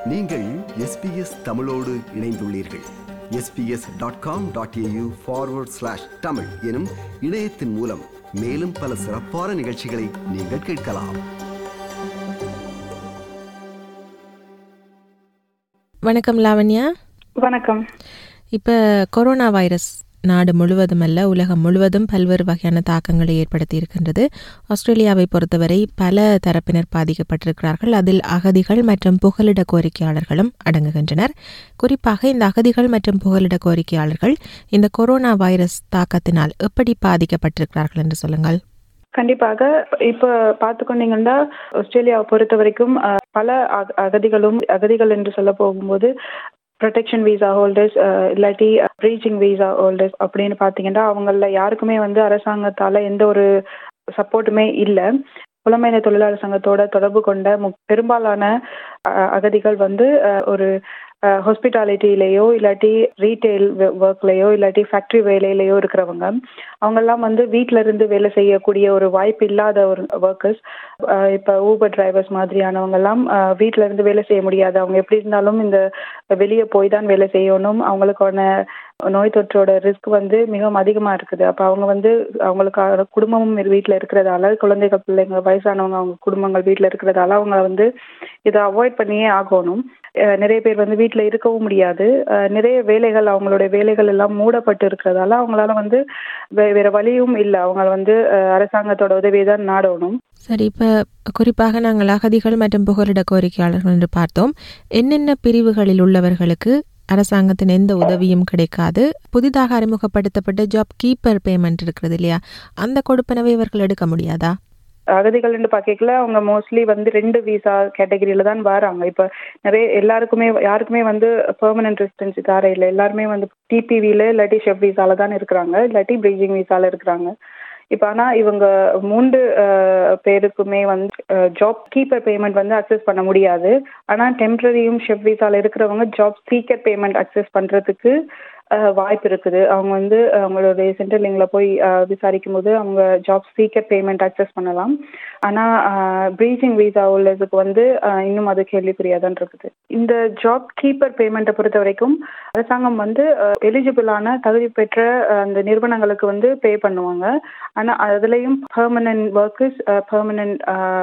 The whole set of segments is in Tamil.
நீங்கள் எஸ்பிஎஸ் தமிழோடு இணைந்துள்ளீர்கள் SBS dot com dot AU forward slash Tamil எனும் இணையத்தின் மூலம் மேலும் பல சிறப்பான நிகழ்ச்சிகளை நீங்கள் கேட்கலாம் வணக்கம் லாவண்யா வணக்கம் இப்போ கொரோனா வைரஸ் நாடு முழுவதும் அல்ல உலகம் முழுவதும் பல்வேறு வகையான தாக்கங்களை ஏற்படுத்தி இருக்கின்றது ஆஸ்திரேலியாவை பொறுத்தவரை பல தரப்பினர் பாதிக்கப்பட்டிருக்கிறார்கள் அதில் அகதிகள் மற்றும் புகலிட கோரிக்கையாளர்களும் அடங்குகின்றனர் குறிப்பாக இந்த அகதிகள் மற்றும் புகலிட கோரிக்கையாளர்கள் இந்த கொரோனா வைரஸ் தாக்கத்தினால் எப்படி பாதிக்கப்பட்டிருக்கிறார்கள் என்று சொல்லுங்கள் கண்டிப்பாக இப்ப பார்த்துக்கொண்டீங்கன்னா ஆஸ்திரேலியாவை பொறுத்த வரைக்கும் அஹ், பல அக- அகதிகளும் அகதிகள் என்று சொல்ல போகும்போது ப்ரொடெக்ஷன் வீசா ஹோல்டர்ஸ் இல்லாட்டி ப்ரீச்சிங் வீசா ஹோல்டர்ஸ் அப்படின்னு பார்த்தீங்கன்னா அவங்கள யாருக்குமே வந்து அரசாங்கத்தால எந்த ஒரு சப்போர்ட்டுமே இல்லை புலமையின தொழிலாளர் சங்கத்தோட தொடர்பு கொண்ட மு- பெரும்பாலான அஹ், அகதிகள் வந்து அஹ், ஒரு ஹாஸ்பிட்டாலிட்டிலேயோ இல்லாட்டி ரீட்டைல் ஒர்க்லேயோ இல்லாட்டி ஃபேக்ட்ரி வேலையிலேயோ இருக்கிறவங்க அவங்கெல்லாம் வந்து வீட்ல இருந்து வேலை செய்யக்கூடிய ஒரு வாய்ப்பு இல்லாத ஒரு ஒர்க்கர்ஸ் இப்போ ஊபர் டிரைவர்ஸ் மாதிரியானவங்க எல்லாம் அஹ், வீட்ல இருந்து வேலை செய்ய முடியாது அவங்க எப்படி இருந்தாலும் இந்த வெளியே போய் தான் வேலை செய்யணும் அவங்களுக்கான நோய் தொற்றோட ரிஸ்க் வந்து மிகவும் அதிகமா இருக்குது அப்ப அவங்க வந்து அவங்களுக்கான குடும்பமும் வீட்ல இருக்கிறதால குழந்தைகள் பிள்ளைங்க வயசானவங்க அவங்க குடும்பங்கள் வீட்ல இருக்கிறதால அவங்க வந்து இதை அவாய்ட் பண்ணியே ஆகணும் அஹ் நிறைய பேர் வந்து வீட்ல இருக்கவும் முடியாது அஹ் நிறைய வேலைகள் அவங்களுடைய வேலைகள் எல்லாம் மூடப்பட்டு இருக்கிறதால அவங்களால வந்து வே- வேற வழியும் இல்லை அவங்க வந்து அஹ் அரசாங்கத்தோட உதவியை தான் நாடணும் சரி இப்போ குறிப்பாக நாங்கள் அகதிகள் மற்றும் புகலிட கோரிக்கையாளர்கள் என்று பார்த்தோம் என்னென்ன பிரிவுகளில் உள்ளவர்களுக்கு அரசாங்கத்தின் எந்த உதவியும் கிடைக்காது புதிதாக அறிமுகப்படுத்தப்பட்ட ஜாப் கீப்பர் பேமெண்ட் இருக்கிறது இல்லையா அந்த கொடுப்பனவை இவர்கள் எடுக்க முடியாதா அகதிகள் பார்க்கல அவங்க மோஸ்ட்லி வந்து ரெண்டு விசா கேட்டகரியில தான் வராங்க இப்ப நிறைய எல்லாருக்குமே யாருக்குமே வந்து பெர்மனன்ட் ரெசிடென்சி தர இல்லை எல்லாருமே வந்து டிபிவில இல்லாட்டி ஷெஃப் விசால தான் இருக்கிறாங்க இல்லாட்டி பிரீஜிங் விசால இருக்கிறாங்க இப்ப ஆனா இவங்க மூன்று அஹ், பேருக்குமே வந்து ஜாப் கீப்பர் பேமெண்ட் வந்து அக்சஸ் பண்ண முடியாது ஆனா டெம்பரரியும் ஷெஃப் விசால இருக்கிறவங்க ஜாப் சீக்கர் பேமெண்ட் அக்சஸ் பண்றதுக்கு அஹ், வாய்ப்பு இருக்குது அவங்க வந்து அவங்களுடைய சென்ட்ரல் லிங்க்ல போய் அஹ், விசாரிக்கும் போது அவங்க ஜாப் சீக்கர் பேமெண்ட் அக்சஸ் பண்ணலாம் ஆனா பிரீசிங் விசா உள்ளதுக்கு வந்து அஹ், இன்னும் அது கேள்விக்குறியா தான் இருக்குது இந்த ஜாப் கீப்பர் பேமெண்ட்டை பொறுத்த வரைக்கும் அரசாங்கம் வந்து எலிஜிபிளான தகுதி பெற்ற அஹ், அந்த நிறுவனங்களுக்கு வந்து பே பண்ணுவாங்க ஆனா அதுலயும் permanent workers permanent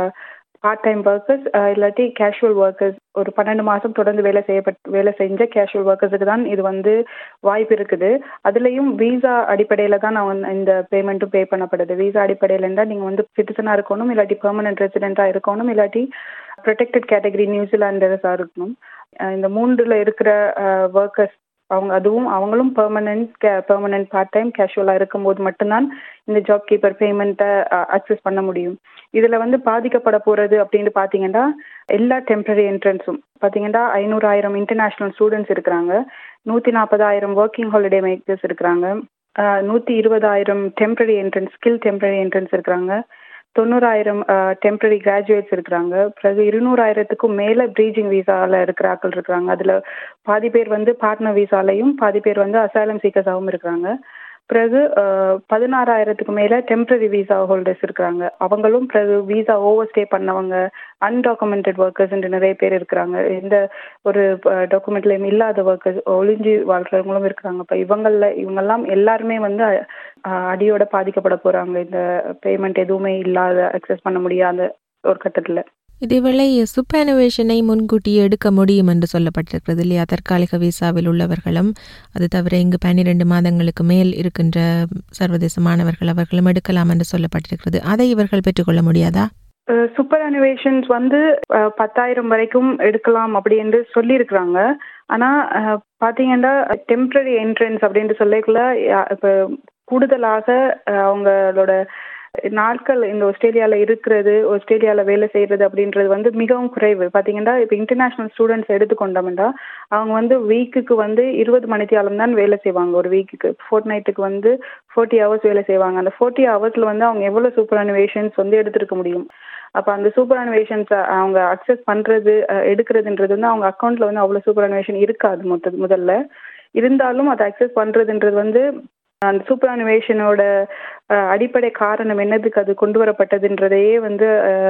part time workers இல்லாட்டி கேஷுவல் ஒர்க்கர்ஸ் ஒரு பன்னெண்டு மாசம் தொடர்ந்து வேலை செய்யப்பட்டு வேலை செஞ்ச கேஷுவல் ஒர்க்கர்ஸுக்கு தான் இது வந்து வாய்ப்பு இருக்குது அதுலயும் விசா அடிப்படையில தான் அவங்க இந்த பேமெண்ட்டும் பே பண்ணப்படுது விசா அடிப்படையில இருந்தா நீங்க வந்து சிட்டிசனா இருக்கணும் இல்லாட்டி பெர்மனன்ட் ரெசிடென்டா இருக்கணும் இல்லாட்டி ப்ரொடெக்டட் கேட்டகரி நியூசிலாண்டர்ஸா இருக்கணும் அஹ் இந்த மூன்றுல இருக்கிற ஒர்க்கர்ஸ் அவங்க அதுவும் அவங்களும் பெர்மனன்ட் பெர்மனன்ட் பார்ட் டைம் கேஷுவலா இருக்கும்போது மட்டும்தான் இந்த ஜாப் கீப்பர் பேமெண்ட்டை அக்சஸ் பண்ண முடியும் இதுல வந்து பாதிக்கப்பட போறது அப்படின்னு பாத்தீங்கன்னா எல்லா டெம்பரரி என்ட்ரன்ஸும் பாத்தீங்கன்னா ஐநூறாயிரம் இன்டர்நேஷனல் ஸ்டூடெண்ட்ஸ் இருக்கிறாங்க நூத்தி நாற்பதாயிரம் ஒர்க்கிங் ஹாலிடே மேக்கர்ஸ் இருக்கிறாங்க அஹ் நூத்தி இருபதாயிரம் temporary entrants skill temporary entrants இருக்கிறாங்க தொண்ணூறாயிரம் டெம்பரரி கிராஜுவேட்ஸ் இருக்கிறாங்க பிறகு இருநூறாயிரத்துக்கும் மேல ப்ரீஜிங் விசால இருக்கிற ஆட்கள் இருக்கிறாங்க அதுல பாதி பேர் வந்து பார்ட்னர் விசாலையும் பாதி பேர் வந்து அசாலம் சீக்கர்ஸாகவும் இருக்கிறாங்க பிறகு அஹ், பதினாறாயிரத்துக்கு மேல டெம்பரரி விசா ஹோல்டர்ஸ் இருக்கிறாங்க அவங்களும் பிறகு விசா ஓவர் ஸ்டே பண்ணவங்க அன்டாக்குமெண்டட் ஒர்க்கர்ஸ் நிறைய பேர் இருக்கிறாங்க எந்த ஒரு டாக்குமெண்ட்லயும் இல்லாத ஒர்க்கர்ஸ் ஒளிஞ்சு வாழ்றவங்களும் இருக்கிறாங்க இப்ப இவங்கள இவங்கெல்லாம் எல்லாருமே வந்து அஹ், அடியோட பாதிக்கப்பட போறாங்க இந்த பேமெண்ட் எதுவுமே இல்லாத அக்சஸ் பண்ண முடியாத ஒரு கட்டத்துல இதேவேளை சுப்பனுவேஷனை முன்கூட்டி எடுக்க முடியும் என்று சொல்லப்பட்டிருக்கிறது இல்லையா தற்காலிக விசாவில் உள்ளவர்களும் அது தவிர இங்கு பன்னிரண்டு மாதங்களுக்கு மேல் இருக்கின்ற சர்வதேச மாணவர்கள் அவர்களும் எடுக்கலாம் என்று சொல்லப்பட்டிருக்கிறது அதை இவர்கள் பெற்றுக்கொள்ள முடியாதா சூப்பர் அனிவேஷன்ஸ் வந்து அஹ், பத்தாயிரம் வரைக்கும் எடுக்கலாம் அப்படி என்று சொல்லியிருக்கிறாங்க ஆனா அஹ், பாத்தீங்கன்னா டெம்பரரி என்ட்ரன்ஸ் அப்படின்ட்டு சொல்லக்குள்ள யா- இப்ப கூடுதலாக அஹ், அவங்களோட நாட்கள் இந்த ஆஸ்திரேலியால இருக்கிறது ஆஸ்திரேலியால வேலை செய்யறது அப்படின்றது வந்து மிகவும் குறைவு பாத்தீங்கன்னா இப்ப இன்டர்நேஷனல் ஸ்டூடெண்ட்ஸ் எடுத்துக்கொண்டோம்னா அவங்க வந்து வீக்குக்கு வந்து இருபது மணித்தியாலம் தான் வேலை செய்வாங்க ஒரு வீக்குக்கு ஃபோர்ட் நைட்டுக்கு வந்து ஃபோர்ட்டி ஹவர்ஸ் வேலை செய்வாங்க அந்த ஃபோர்ட்டி ஹவர்ஸ்ல வந்து அவங்க எவ்வளவு சூப்பர் அனிவேஷன்ஸ் வந்து எடுத்திருக்க முடியும் அப்ப அந்த சூப்பர் அனிவேஷன்ஸ் அவங்க அக்சஸ் பண்றது அஹ், எடுக்கிறதுன்றது வந்து அவங்க அக்கௌண்ட்ல வந்து அவ்வளவு சூப்பர் அனிவேஷன் இருக்காது மொத்த முதல்ல இருந்தாலும் அதை அக்சஸ் பண்றதுன்றது வந்து அந்த சூப்பர் அனிவேஷனோட அடிப்படை காரணம் என்னதுக்கு அது கொண்டு வரப்பட்டதுன்றதையே வந்து அஹ்,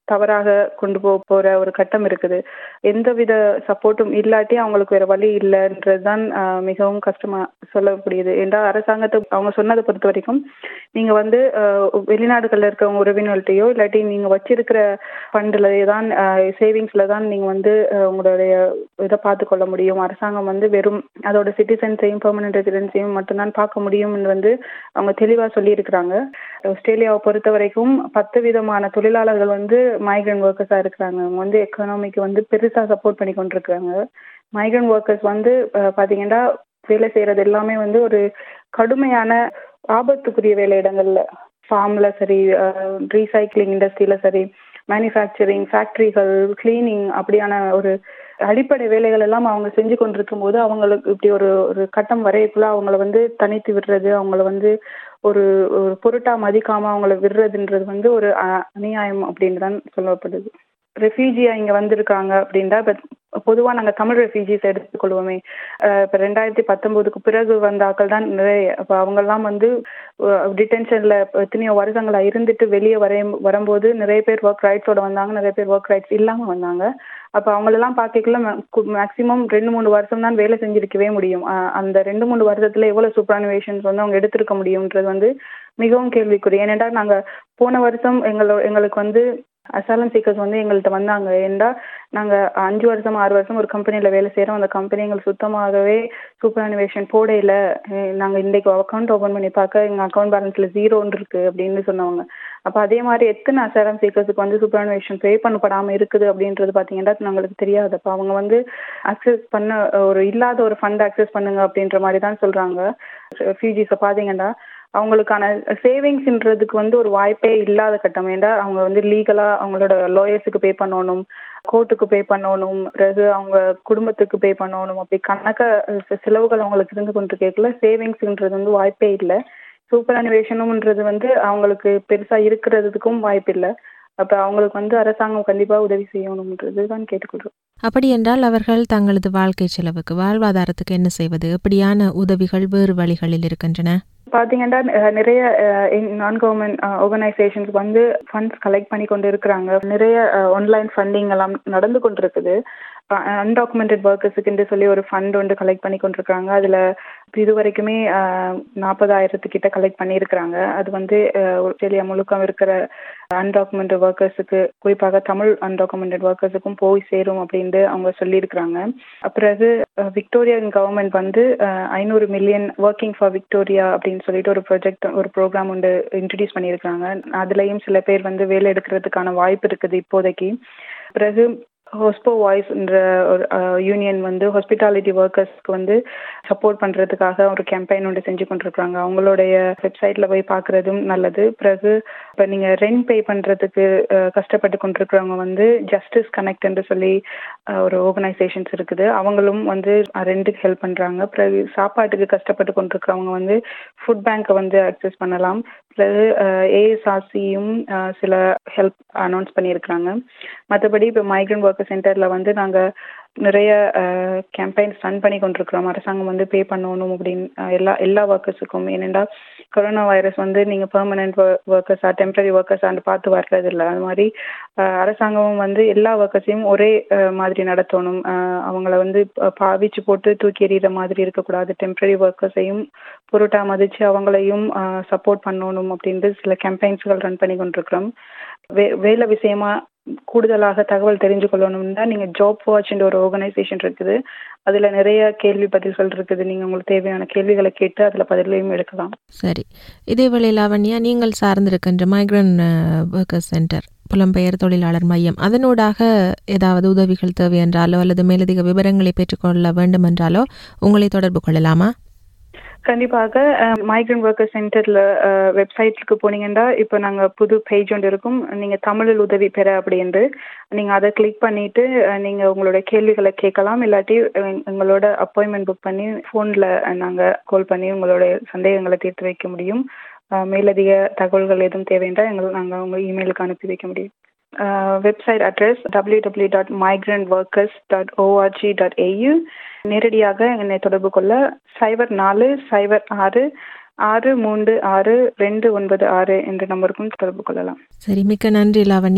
தவறாக கொண்டு போக போற ஒரு கட்டம் இருக்குது எந்தவித சப்போர்ட்டும் இல்லாட்டி அவங்களுக்கு வேற வழி இல்லைன்றதுதான் ஆஹ், மிகவும் கஷ்டமா சொல்லக்கூடியது என்றால் அரசாங்கத்தை அவங்க சொன்னதை பொறுத்த வரைக்கும் நீங்க வந்து ஆஹ், வெளிநாடுகள்ல இருக்கவங்க உறவினர்கள்ட்டையோ இல்லாட்டி நீங்க வச்சிருக்கிற ஃபண்ட்ல தான் சேவிங்ஸ்ல தான் நீங்க வந்து ஆஹ், உங்களுடைய இதை பார்த்து கொள்ள முடியும் அரசாங்கம் வந்து வெறும் அதோட சிட்டிசன்ஸையும் பெர்மனன்ட் ரெசிடென்ஸையும் மட்டும்தான் பார்க்க முடியும்னு வந்து அவங்க தெளிவா சொல்லியிருக்கிறாங்க ஆஸ்திரேலியாவை பொறுத்த வரைக்கும் பத்து விதமான தொழிலாளர்கள் வந்து மைக்ரண்ட் ஒர்க்கர்ஸா இருக்கிறாங்க அவங்க வந்து எக்கனாமிக்கு வந்து பெருசா சப்போர்ட் பண்ணி கொண்டிருக்கிறாங்க மைக்ரண்ட் ஒர்க்கர்ஸ் வந்து அஹ், பாத்தீங்கன்னா வேலை செய்யறது எல்லாமே வந்து ஒரு கடுமையான ஆபத்துக்குரிய வேலையிடங்கள்ல ஃபார்ம்ல சரி ரீசைக்ளிங் இண்டஸ்ட்ரியில சரி மேனுஃபேக்சரிங் ஃபேக்டரிகள் கிளீனிங் அப்படியான ஒரு அடிப்படை வேலைகள் எல்லாம் அவங்க செஞ்சு கொண்டிருக்கும் போது அவங்களுக்கு இப்படி ஒரு ஒரு கட்டம் வரையக்குள்ள அவங்கள வந்து தனித்து விடுறது அவங்கள வந்து ஒரு ஒரு பொருட்டா மதிக்காம அவங்கள விடுறதுன்றது வந்து ஒரு அ- அநியாயம் அப்படின்னு தான் சொல்லப்படுது ரெஃப்யூஜியா இங்க வந்திருக்காங்க அப்படின்னா இப்ப பொதுவா நாங்க தமிழ் ரெஃப்யூஜிஸ் எடுத்துக்கொள்வோமே அஹ் இப்ப ரெண்டாயிரத்தி பத்தொன்பதுக்கு பிறகு வந்த ஆட்கள் தான் நிறைய அப்ப அவங்க எல்லாம் வந்து டிடென்ஷன்ல எத்தனையோ வருஷங்களா இருந்துட்டு வெளியே வரைய வரும்போது நிறைய பேர் ஒர்க் ரைட்ஸோட வந்தாங்க நிறைய பேர் ஒர்க் ரைட்ஸ் இல்லாம வந்தாங்க அப்ப அவங்களெல்லாம் பார்க்கல மேக்சிமம் ரெண்டு மூணு வருஷம் தான் வேலை செஞ்சிருக்கவே முடியும் அஹ் அந்த ரெண்டு மூணு வருஷத்துல எவ்வளவு சூப்பரானுவேஷன்ஸ் வந்து அவங்க எடுத்திருக்க முடியும்ன்றது வந்து மிகவும் கேள்விக்குறி ஏனென்றால் நாங்க போன வருஷம் எங்களோ எங்களுக்கு வந்து அசாலம் சீக்கர்ஸ் வந்து எங்கள்கிட்ட வந்தாங்க ஏன்டா நாங்க அஞ்சு வருஷம் ஆறு வருஷம் ஒரு கம்பெனில வேலை செய்யறோம் அந்த கம்பெனி எங்களுக்கு சுத்தமாகவே சூப்பர் அனிவேஷன் போடையில அஹ் நாங்க இன்னைக்கு அக்கௌண்ட் ஓபன் பண்ணி பார்க்க எங்க அக்கௌண்ட் பேலன்ஸ்ல ஜீரோன்னு இருக்கு அப்படின்னு சொன்னவங்க அப்ப அதே மாதிரி எத்தனை அசாரம் சீக்கர்ஸுக்கு வந்து சூப்பர் அனிவேஷன் பே பண்ணப்படாம இருக்குது அப்படின்றது பாத்தீங்கன்னா நம்மளுக்கு தெரியாது அப்ப அவங்க வந்து அக்சஸ் பண்ண ஒரு இல்லாத ஒரு ஃபண்ட் அக்சஸ் பண்ணுங்க அப்படின்ற மாதிரி தான் சொல்றாங்க ரெஃப்யூஜிஸை பாத்தீங்கன்னா அவங்களுக்கான சேவிங்ஸ்ன்றதுக்கு வந்து ஒரு வாய்ப்பே இல்லாத கட்டம் ஏன்டா அவங்க வந்து லீகலா அவங்களோட லாயர்ஸுக்கு பே பண்ணணும் கோர்ட்டுக்கு பே பண்ணணும் பிறகு அவங்க குடும்பத்துக்கு பே பண்ணணும் அப்படி கணக்க அஹ், செலவுகள் அவங்களுக்கு இருந்து கொண்டு கேட்கல சேவிங்ஸ்ன்றது வந்து வாய்ப்பே இல்லை சூப்பர் அனிவேஷனும்ன்றது வந்து அவங்களுக்கு பெருசா இருக்கிறதுக்கும் வாய்ப்பு இல்லை அப்ப அவங்களுக்கு வந்து அரசாங்கம் கண்டிப்பா உதவி செய்யணும்ன்றது தான் கேட்டுக்கொள்றோம் அப்படி என்றால் அவர்கள் தங்களது வாழ்க்கை செலவுக்கு வாழ்வாதாரத்துக்கு என்ன செய்வது எப்படியான உதவிகள் வேறு வழிகளில் இருக்கின்றன பாத்தீங்கன்னா அஹ், நிறைய நான் கவர்மெண்ட் ஆர்கனைசேஷன்ஸ் வந்து ஃபண்ட்ஸ் கலெக்ட் பண்ணி கொண்டு இருக்கிறாங்க நிறைய ஆன்லைன் ஃபண்டிங் எல்லாம் நடந்து கொண்டிருக்குது அன்டாக்குமெண்டட் ஒர்க்கர்ஸுக்கு சொல்லி ஒரு ஃபண்ட் வந்து கலெக்ட் பண்ணி கொண்டிருக்காங்க அதுல இது வரைக்குமே நாற்பதாயிரத்து கிட்ட கலெக்ட் பண்ணியிருக்கிறாங்க அது வந்து அஹ், ஆஸ்திரேலியா முழுக்க இருக்கிற அன்டாக்குமெண்டட் ஒர்க்கர்ஸுக்கு குறிப்பாக தமிழ் அன்டாக்குமெண்டட் ஒர்க்கர்ஸுக்கும் போய் சேரும் அப்படின்ட்டு அவங்க சொல்லியிருக்கிறாங்க பிறகு விக்டோரியன் கவர்மெண்ட் வந்து ஐநூறு மில்லியன் ஒர்க்கிங் ஃபார் விக்டோரியா அப்படின்னு சொல்லிட்டு ஒரு ப்ராஜெக்ட் ஒரு ப்ரோக்ராம் வந்து இன்ட்ரடியூஸ் பண்ணியிருக்காங்க அதுலயும் சில பேர் வந்து வேலை எடுக்கிறதுக்கான வாய்ப்பு இருக்குது இப்போதைக்கு பிறகு ஹோஸ்போ வாய்ஸ்ன்ற ஒரு யூனியன் வந்து ஹாஸ்பிட்டாலிட்டி ஒர்க்கர்ஸ்க்கு வந்து சப்போர்ட் பண்றதுக்காக ஒரு கேம்பெயின் ஒன்று செஞ்சு கொண்டிருக்காங்க அவங்களுடைய வெப்சைட்ல போய் பார்க்கறதும் நல்லது பிறகு இப்போ நீங்க ரெண்ட் பே பண்றதுக்கு அஹ், கஷ்டப்பட்டு கொண்டிருக்கிறவங்க வந்து ஜஸ்டிஸ் கனெக்ட் என்று சொல்லி அஹ், ஒரு ஆர்கனைசேஷன்ஸ் இருக்குது அவங்களும் வந்து ரெண்டுக்கு ஹெல்ப் பண்றாங்க பிறகு சாப்பாட்டுக்கு கஷ்டப்பட்டு கொண்டிருக்கிறவங்க வந்து ஃபுட் பேங்க்கை வந்து அக்சஸ் பண்ணலாம் பிறகு ஏஎஸ்ஆர்சியும் சில ஹெல்ப் அனௌன்ஸ் பண்ணியிருக்கிறாங்க மற்றபடி இப்போ மைக்ரண்ட் ஒர்க்கர் சென்டரில் வந்து நாங்கள் நிறைய கேம்பெயின்ஸ் ரன் பண்ணி கொண்டிருக்கிறோம் அரசாங்கம் வந்து பே பண்ணணும் அப்படின்னு அஹ், எல்லா எல்லா ஒர்க்கர்ஸுக்கும் ஏனெண்டா கொரோனா வைரஸ் வந்து நீங்கள் பெர்மனன்ட் ஒர்க்கர்ஸா டெம்பரரி ஒர்க்கர்ஸான்னு பார்த்து வர்றது இல்லை அது மாதிரி அஹ், அரசாங்கமும் வந்து எல்லா ஒர்க்கர்ஸையும் ஒரே அஹ், மாதிரி நடத்தணும் அஹ், அவங்கள வந்து ப- பாவிச்சு போட்டு தூக்கி எறிகிற மாதிரி இருக்கக்கூடாது டெம்பரரி ஒர்க்கர்ஸையும் பொருட்டா மதிச்சு அவங்களையும் சப்போர்ட் பண்ணணும் அப்படின்ட்டு சில கேம்பெயின்ஸ்கள் ரன் பண்ணி கொண்டிருக்கிறோம் வே வேலை விஷயமா கூடுதலாக தகவல் தெரிஞ்சு கொள்ளணும்னா நீங்க ஜாப் வாட்ச்ன்ற ஒரு ஆர்கனைசேஷன் இருக்குது அதுல நிறைய கேள்வி பதில்கள் இருக்குது நீங்க உங்களுக்கு தேவையான கேள்விகளை கேட்டு அதுல பதிலையும் எடுக்கலாம் சரி இதேவேளை லாவண்யா நீங்கள் சார்ந்திருக்கின்ற மைக்ரண்ட் ஒர்க்கர்ஸ் சென்டர் புலம்பெயர் தொழிலாளர் மையம் அதனூடாக ஏதாவது உதவிகள் தேவை என்றாலோ அல்லது மேலதிக விவரங்களை பெற்றுக்கொள்ள வேண்டும் என்றாலோ உங்களை தொடர்பு கொள்ளலாமா கண்டிப்பாக மைக்ரண்ட் ஒர்க்கர் சென்டர்ல வெப்சைட்க்கு போனீங்கன்னா இப்போ நாங்க புது பேஜ் ஒன்று இருக்கும் நீங்க தமிழில் உதவி பெற அப்படின்ட்டு நீங்க அதை கிளிக் பண்ணிட்டு அஹ், நீங்க உங்களோட கேள்விகளை கேட்கலாம் இல்லாட்டி அஹ், எங்களோட அப்பாயின்மெண்ட் புக் பண்ணி ஃபோன்ல நாங்க கால் பண்ணி உங்களோட சந்தேகங்களை தீர்த்து வைக்க முடியும் அஹ், மேலதிக தகவல்கள் எதுவும் தேவைன்றா எங்களுக்கு நாங்க உங்க இமெயிலுக்கு அனுப்பி வைக்க முடியும் website address W W dot migrant workers dot ORG dot AU நேரடியாக என்னை தொடர்பு கொள்ள சைபர் நாலு சைபர் ஆறு ஆறு மூன்று ஆறு ரெண்டு ஒன்பது ஆறு என்ற நம்பருக்கும் தொடர்பு கொள்ளலாம் சரி மிக்க நன்றி லாவண்யா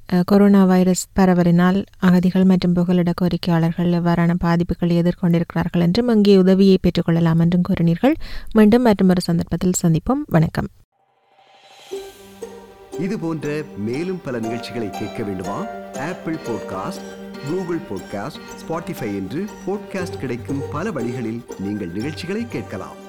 அஹ், கொரோனா வைரஸ் பரவலினால் அகதிகள் மற்றும் புகலிட கோரிக்கையாளர்கள் எவ்வாறான பாதிப்புகளை எதிர்கொண்டிருக்கிறார்கள் என்றும் அங்கே உதவியை பெற்றுக்கொள்ளலாம் என்றும் கூறினீர்கள் மீண்டும் மற்றும் ஒரு சந்தர்ப்பத்தில் சந்திப்போம் வணக்கம் இது போன்ற மேலும் பல நிகழ்ச்சிகளை கேட்க வேண்டுமா Apple podcast Google podcast Spotify என்று பாட்காஸ்ட் கிடைக்கும் பல வழிகளில் நீங்கள் நிகழ்ச்சிகளை கேட்கலாம்